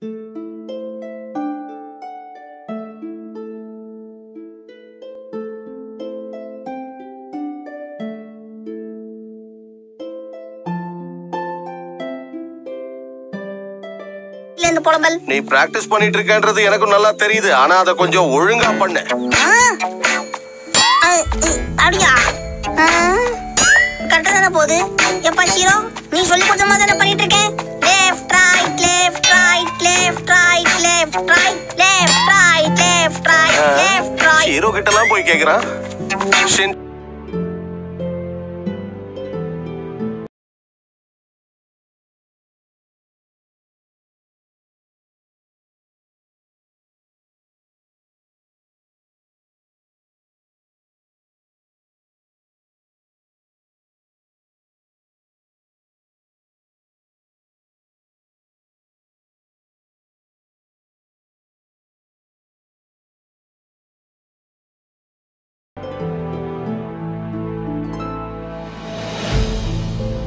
இல்ல இந்த புலம்பல் நீ பிராக்டிஸ் பண்ணிட்டு இருக்கன்றது எனக்கும் நல்லா தெரியுது ஆனா அதை கொஞ்சம் ஒழுங்கா பண்ணு ஆ? ஆ, இ- அப்படியா கரெக்டா தானே போகுது எப்பா ஹீரோ நீ சொல்லி கொடுத்த மாதிரி தானே பண்ணிட்டு இருக்கேன் left right left right left right left right left right left right left right hero கிட்ட எல்லாம் போய் கேக்குறான் ஷின்